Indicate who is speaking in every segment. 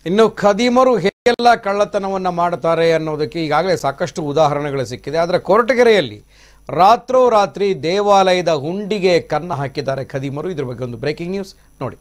Speaker 1: ಇನ್ನು ಖದೀಮರು ಹೇಗೆಲ್ಲ ಕಳ್ಳತನವನ್ನು ಮಾಡ್ತಾರೆ ಅನ್ನೋದಕ್ಕೆ ಈಗಾಗಲೇ ಸಾಕಷ್ಟು ಉದಾಹರಣೆಗಳು ಸಿಕ್ಕಿದೆ ಆದರೆ ಕೊರಟಗೆರೆಯಲ್ಲಿ ರಾತ್ರೋರಾತ್ರಿ ದೇವಾಲಯದ ಹುಂಡಿಗೆ ಕನ್ನ ಹಾಕಿದ್ದಾರೆ ಖದೀಮರು ಇದ್ರ ಬಗ್ಗೆ ಒಂದು ಬ್ರೇಕಿಂಗ್ ನ್ಯೂಸ್ ನೋಡಿ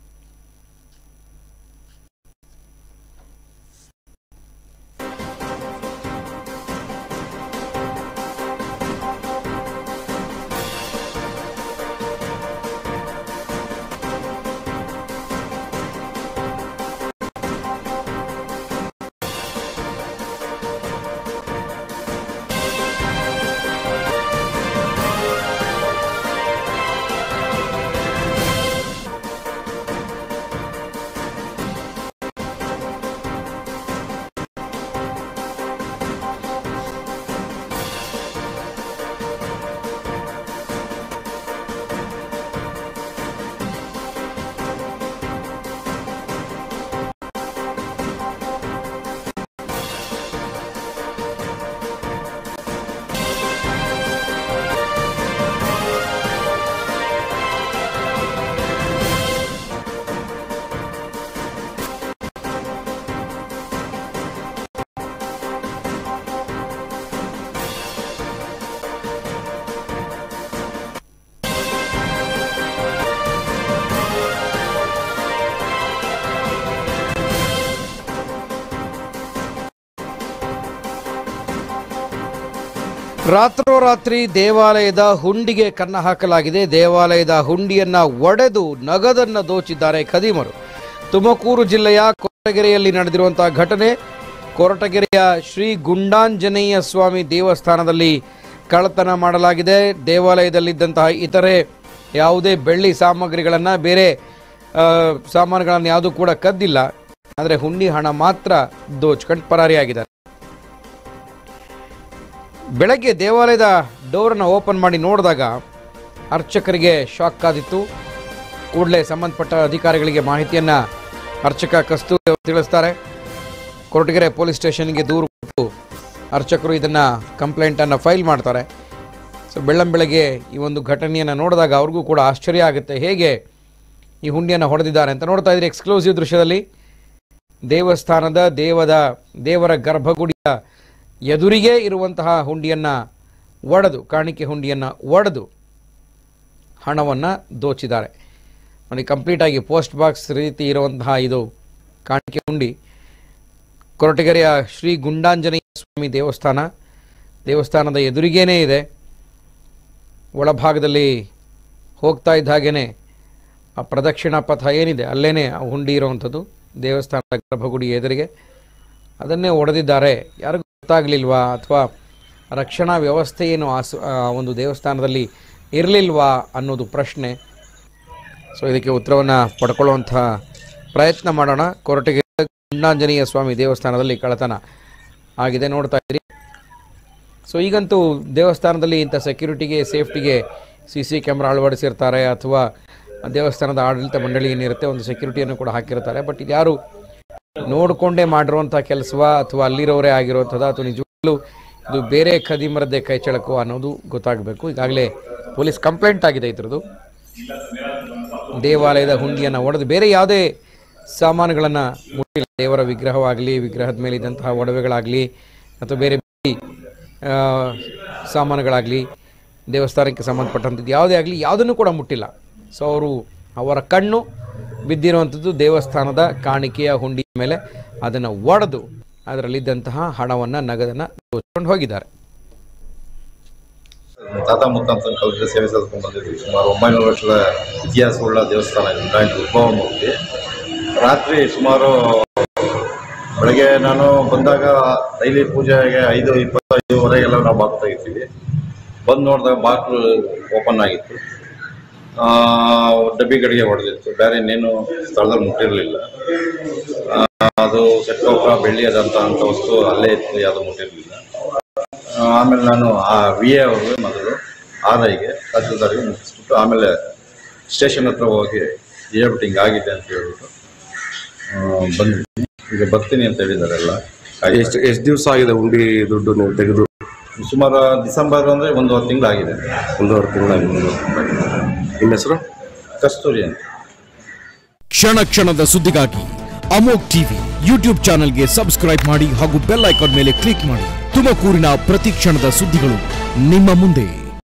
Speaker 1: ರಾತ್ರೋರಾತ್ರಿ ದೇವಾಲಯದ ಹುಂಡಿಗೆ ಕನ್ನ ಹಾಕಲಾಗಿದೆ ದೇವಾಲಯದ ಹುಂಡಿಯನ್ನ ಒಡೆದು ನಗದನ್ನ ದೋಚಿದ್ದಾರೆ ಖದೀಮರು ತುಮಕೂರು ಜಿಲ್ಲೆಯ ಕೊರಟಗೆರೆಯಲ್ಲಿ ನಡೆದಿರುವಂತಹ ಘಟನೆ ಕೊರಟಗೆರೆಯ ಶ್ರೀ ಗುಂಡಾಂಜನೇಯ ಸ್ವಾಮಿ ದೇವಸ್ಥಾನದಲ್ಲಿ ಕಳ್ಳತನ ಮಾಡಲಾಗಿದೆ ದೇವಾಲಯದಲ್ಲಿದ್ದಂತಹ ಇತರೆ ಯಾವುದೇ ಬೆಳ್ಳಿ ಸಾಮಗ್ರಿಗಳನ್ನು ಬೇರೆ ಆ, ಸಾಮಾನುಗಳನ್ನು ಯಾವುದೂ ಕೂಡ ಕದ್ದಿಲ್ಲ ಆದರೆ ಹುಂಡಿ ಹಣ ಮಾತ್ರ ದೋಚ್ಕೊಂಡು ಪರಾರಿಯಾಗಿದ್ದಾರೆ ಬೆಳಗ್ಗೆ ದೇವಾಲಯದ ಡೋರನ್ನು ಓಪನ್ ಮಾಡಿ ನೋಡಿದಾಗ ಅರ್ಚಕರಿಗೆ ಶಾಕ್ ಆದಿತ್ತು ಕೂಡಲೇ ಸಂಬಂಧಪಟ್ಟ ಅಧಿಕಾರಿಗಳಿಗೆ ಮಾಹಿತಿಯನ್ನು ಅರ್ಚಕ ಕಸ್ತೂರಿ ಅವರು ತಿಳಿಸ್ತಾರೆ ಕೊರಟಗೆರೆ ಪೊಲೀಸ್ ಸ್ಟೇಷನ್ಗೆ ದೂರು ಕೊಟ್ಟು ಅರ್ಚಕರು ಇದನ್ನು ಕಂಪ್ಲೇಂಟನ್ನು ಫೈಲ್ ಮಾಡ್ತಾರೆ ಸೊ ಬೆಳ್ಳಂ ಬೆಳಗ್ಗೆ ಈ ಒಂದು ಘಟನೆಯನ್ನು ನೋಡಿದಾಗ ಅವ್ರಿಗೂ ಕೂಡ ಆಶ್ಚರ್ಯ ಆಗುತ್ತೆ ಹೇಗೆ ಈ ಹುಂಡಿಯನ್ನು ಹೊಡೆದಿದ್ದಾರೆ ಅಂತ ನೋಡ್ತಾ ಇದ್ರೆ ಎಕ್ಸ್ಕ್ಲೂಸಿವ್ ದೃಶ್ಯದಲ್ಲಿ ದೇವಸ್ಥಾನದ ದೇವದ ದೇವರ ಗರ್ಭಗುಡಿಯ ಎದುರಿಗೆ ಇರುವಂತಹ ಹುಂಡಿಯನ್ನು ಒಡೆದು ಕಾಣಿಕೆ ಹುಂಡಿಯನ್ನು ಒಡೆದು ಹಣವನ್ನು ದೋಚಿದ್ದಾರೆ ನೋಡಿ ಕಂಪ್ಲೀಟಾಗಿ ಪೋಸ್ಟ್ ಬಾಕ್ಸ್ ರೀತಿ ಇರುವಂತಹ ಇದು ಕಾಣಿಕೆ ಹುಂಡಿ ಕೊರಟಗೆರೆಯ ಶ್ರೀ ಗುಂಡಾಂಜನೇಯ ಸ್ವಾಮಿ ದೇವಸ್ಥಾನ ದೇವಸ್ಥಾನದ ಎದುರಿಗೇನೇ ಇದೆ ಒಳಭಾಗದಲ್ಲಿ ಹೋಗ್ತಾ ಇದ್ದ ಹಾಗೇನೆ ಆ ಪ್ರದಕ್ಷಿಣಾ ಪಥ ಏನಿದೆ ಅಲ್ಲೇನೆ ಆ ಹುಂಡಿ ಇರುವಂಥದ್ದು ದೇವಸ್ಥಾನದ ಗರ್ಭಗುಡಿ ಎದುರಿಗೆ ಅದನ್ನೇ ಒಡೆದಿದ್ದಾರೆ ಯಾರಿಗೂ ಗೊತ್ತಾಗಲಿಲ್ವಾ ಅಥವಾ ರಕ್ಷಣಾ ವ್ಯವಸ್ಥೆ ಏನು ಆ ಸ- ಆ ಒಂದು ದೇವಸ್ಥಾನದಲ್ಲಿ ಇರಲಿಲ್ವಾ ಅನ್ನೋದು ಪ್ರಶ್ನೆ ಸೊ ಇದಕ್ಕೆ ಉತ್ತರವನ್ನು ಪಡ್ಕೊಳ್ಳುವಂಥ ಪ್ರಯತ್ನ ಮಾಡೋಣ ಕೊರಟಗೆರೆ ಗುಂಡಾಂಜನೇಯ ಸ್ವಾಮಿ ದೇವಸ್ಥಾನದಲ್ಲಿ ಕಳ್ಳತನ ಆಗಿದೆ ನೋಡ್ತಾ ಇದ್ದೀರಿ ಸೊ ಈಗಂತೂ ದೇವಸ್ಥಾನದಲ್ಲಿ ಇಂಥ ಸೆಕ್ಯೂರಿಟಿಗೆ ಸೇಫ್ಟಿಗೆ ಸಿ ಸಿ ಕ್ಯಾಮ್ರಾ ಅಳವಡಿಸಿರ್ತಾರೆ ಅಥವಾ ದೇವಸ್ಥಾನದ ಆಡಳಿತ ಮಂಡಳಿ ಏನಿರುತ್ತೆ ಒಂದು ಸೆಕ್ಯೂರಿಟಿಯನ್ನು ಕೂಡ ಹಾಕಿರ್ತಾರೆ ಬಟ್ ಇದ್ಯಾರು ನೋಡಿಕೊಂಡೇ ಮಾಡಿರುವಂಥ ಕೆಲಸವ ಅಥವಾ ಅಲ್ಲಿರೋರೇ ಆಗಿರುವಂಥದ್ದು ಅಥವಾ ನಿಜವಾಗ್ಲೂ ಇದು ಬೇರೆ ಖದೀಮರದ್ದೇ ಕೈ ಚಳಕು ಅನ್ನೋದು ಗೊತ್ತಾಗಬೇಕು ಈಗಾಗಲೇ ಪೊಲೀಸ್ ಕಂಪ್ಲೇಂಟ್ ಆಗಿದೆ ಇದ್ರದ್ದು ದೇವಾಲಯದ ಹುಂಡಿಯನ್ನು ಒಡೆದು ಬೇರೆ ಯಾವುದೇ ಸಾಮಾನುಗಳನ್ನು ಮುಟ್ಟಿಲ್ಲ ದೇವರ ವಿಗ್ರಹವಾಗಲಿ ವಿಗ್ರಹದ ಮೇಲೆ ಇದ್ದಂತಹ ಒಡವೆಗಳಾಗಲಿ ಅಥವಾ ಬೇರೆ ಬೇರೆ, ಆ, ಸಾಮಾನುಗಳಾಗಲಿ ದೇವಸ್ಥಾನಕ್ಕೆ ಸಂಬಂಧಪಟ್ಟಂಥದ್ದು ಯಾವುದೇ ಆಗಲಿ ಯಾವುದನ್ನು ಕೂಡ ಮುಟ್ಟಿಲ್ಲ ಸೊ ಅವರು ಅವರ ಕಣ್ಣು ಬಿದ್ದಿರುವಂಥದ್ದು ದೇವಸ್ಥಾನದ ಕಾಣಿಕೆಯ ಹುಂಡಿ ಮೇಲೆ ಅದನ್ನು ಒಡೆದು ಅದರಲ್ಲಿದ್ದಂತಹ ಹಣವನ್ನು ನಗದನ್ನು ದೋಚ್ಕೊಂಡು ಹೋಗಿದ್ದಾರೆ
Speaker 2: ತಾತ ಮುತ್ತಾಂತ ಕಲಿತ ಸೇವೆ ಸಲ್ಕೊಂಡು ಬಂದಿದ್ವಿ ಸುಮಾರು ಒಂಬೈನೂರು ವರ್ಷದ ಇತಿಹಾಸವುಳ್ಳ ದೇವಸ್ಥಾನ ಇದು ಗಾಯನ ಉದ್ಭವ ಮೂರ್ತಿ ರಾತ್ರಿ ಸುಮಾರು ಬೆಳಗ್ಗೆ ನಾನು ಬಂದಾಗ ಡೈಲಿ ಪೂಜೆಗೆ ಐದು ಇಪ್ಪತ್ತೈದುವರೆಗೆಲ್ಲ ನಾವು ಬಾಕ್ಲು ತೆಗಿತೀವಿ ಬಂದು ನೋಡಿದಾಗ ಬಾಕ್ಲು ಓಪನ್ ಆಗಿತ್ತು ಆ, ಡಬ್ಬಿ ಗಡಿಗೆ ಹೊಡೆದಿತ್ತು ಬೇರೆ ಇನ್ನೇನು ಸ್ಥಳದಲ್ಲಿ ಮುಟ್ಟಿರಲಿಲ್ಲ ಅದು ಸೆಟ್ಕೋಪ ಬೆಳ್ಳಿ ಅದಂತ ಅಂತ ವಸ್ತು ಅಲ್ಲೇ ಇತ್ತು ಯಾವುದು ಮುಟ್ಟಿರಲಿಲ್ಲ ಆ, ಆಮೇಲೆ ನಾನು ಆ ವಿ ಎ ಅವ್ರಿಗೆ ಮೊದಲು ಆರ್ ಐಗೆ ತಹಸೀಲ್ದಾರ್ಗೆ ಮುಗಿಸ್ಬಿಟ್ಟು ಆಮೇಲೆ ಸ್ಟೇಷನ್ ಹತ್ರ ಹೋಗಿ ಹೇಳ್ಬಿಟ್ಟು ಹಿಂಗಾಗಿದೆ ಅಂತ ಹೇಳ್ಬಿಟ್ಟು ಆ, ಬಂದ್ವಿ ಈಗ ಬರ್ತೀನಿ ಅಂತ ಹೇಳಿದ್ದಾರೆ ಎಲ್ಲ
Speaker 3: ಎಷ್ಟು ಎಷ್ಟು ದಿವಸ ಆಗಿದೆ ಉಂಡಿ ದುಡ್ಡು ನೀವು ತೆಗೆದು
Speaker 2: ಸುಮಾರು ಡಿಸೆಂಬರ್ ಅಂದರೆ ಒಂದೂವರೆ ತಿಂಗಳಾಗಿದೆ
Speaker 3: ಒಂದೂವರೆ ತಿಂಗಳಾಗಿದೆ ನಿಮ್ಮ ಹೆಸರು
Speaker 2: ಕಸ್ತೂರಿ ಅಂತ
Speaker 4: ಕ್ಷಣ ಕ್ಷಣದ ಸುದ್ದಿಗಾಗಿ ಅಮೋಕ್ ಟಿವಿ ಯೂಟ್ಯೂಬ್ ಚಾನೆಲ್ಗೆ ಸಬ್ಸ್ಕ್ರೈಬ್ ಮಾಡಿ ಹಾಗೂ ಬೆಲ್ ಐಕಾನ್ ಮೇಲೆ ಕ್ಲಿಕ್ ಮಾಡಿ ತುಮಕೂರಿನ ಪ್ರತಿ ಕ್ಷಣದ ಸುದ್ದಿಗಳು ನಿಮ್ಮ ಮುಂದೆ